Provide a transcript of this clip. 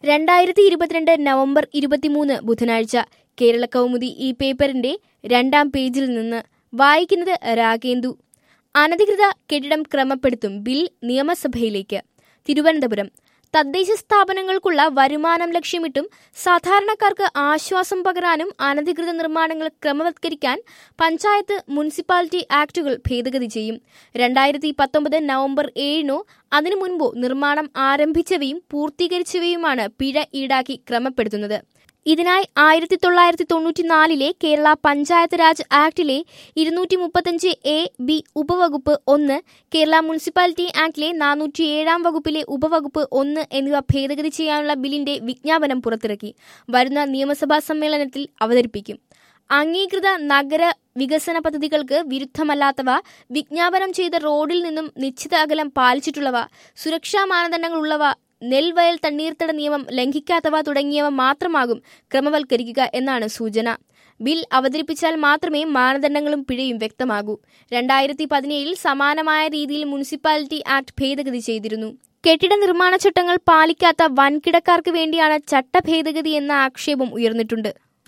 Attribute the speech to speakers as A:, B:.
A: രണ്ടായിരത്തി ഇരുപത്തിരണ്ട് നവംബർ ഇരുപത്തിമൂന്ന് ബുധനാഴ്ച കേരള കൗമുദി ഈ പേപ്പറിന്റെ രണ്ടാം പേജിൽ നിന്ന് വായിക്കുന്നത് രാഗേന്ദു അനധികൃത കെട്ടിടം ക്രമപ്പെടുത്തും ബിൽ നിയമസഭയിലേക്ക് തിരുവനന്തപുരം തദ്ദേശ സ്ഥാപനങ്ങൾക്കുള്ള വരുമാനം ലക്ഷ്യമിട്ടും സാധാരണക്കാർക്ക് ആശ്വാസം പകരാനും അനധികൃത നിർമ്മാണങ്ങൾ ക്രമവത്കരിക്കാൻ പഞ്ചായത്ത് മുനിസിപ്പാലിറ്റി ആക്ടുകൾ ഭേദഗതി ചെയ്യും രണ്ടായിരത്തി പത്തൊമ്പത് നവംബർ ഏഴിനോ അതിനു മുൻപോ നിർമ്മാണം ആരംഭിച്ചവയും പൂർത്തീകരിച്ചവയുമാണ് പിഴ ഈടാക്കി ക്രമപ്പെടുത്തുന്നത് ഇതിനായി ആയിരത്തി തൊള്ളായിരത്തി തൊണ്ണൂറ്റിനാലിലെ കേരള പഞ്ചായത്ത് രാജ് ആക്ടിലെ ഇരുന്നൂറ്റി മുപ്പത്തഞ്ച് എ ബി ഉപവകുപ്പ് ഒന്ന് കേരള മുനിസിപ്പാലിറ്റി ആക്ടിലെ നാനൂറ്റി ഏഴാം വകുപ്പിലെ ഉപവകുപ്പ് ഒന്ന് എന്നിവ ഭേദഗതി ചെയ്യാനുള്ള ബില്ലിന്റെ വിജ്ഞാപനം പുറത്തിറക്കി വരുന്ന നിയമസഭാ സമ്മേളനത്തിൽ അവതരിപ്പിക്കും അംഗീകൃത നഗര വികസന പദ്ധതികൾക്ക് വിരുദ്ധമല്ലാത്തവ വിജ്ഞാപനം ചെയ്ത റോഡിൽ നിന്നും നിശ്ചിത അകലം പാലിച്ചിട്ടുള്ളവ സുരക്ഷാ മാനദണ്ഡങ്ങളുള്ളവ നെൽവയൽ തണ്ണീർത്തട നിയമം ലംഘിക്കാത്തവ തുടങ്ങിയവ മാത്രമാകും ക്രമവൽക്കരിക്കുക എന്നാണ് സൂചന ബിൽ അവതരിപ്പിച്ചാൽ മാത്രമേ മാനദണ്ഡങ്ങളും പിഴയും വ്യക്തമാകൂ രണ്ടായിരത്തി പതിനേഴിൽ സമാനമായ രീതിയിൽ മുനിസിപ്പാലിറ്റി ആക്ട് ഭേദഗതി ചെയ്തിരുന്നു കെട്ടിട നിർമ്മാണ ചട്ടങ്ങൾ പാലിക്കാത്ത വൻകിടക്കാർക്ക് വേണ്ടിയാണ് ചട്ട ഭേദഗതി എന്ന ആക്ഷേപം ഉയർന്നിട്ടുണ്ട്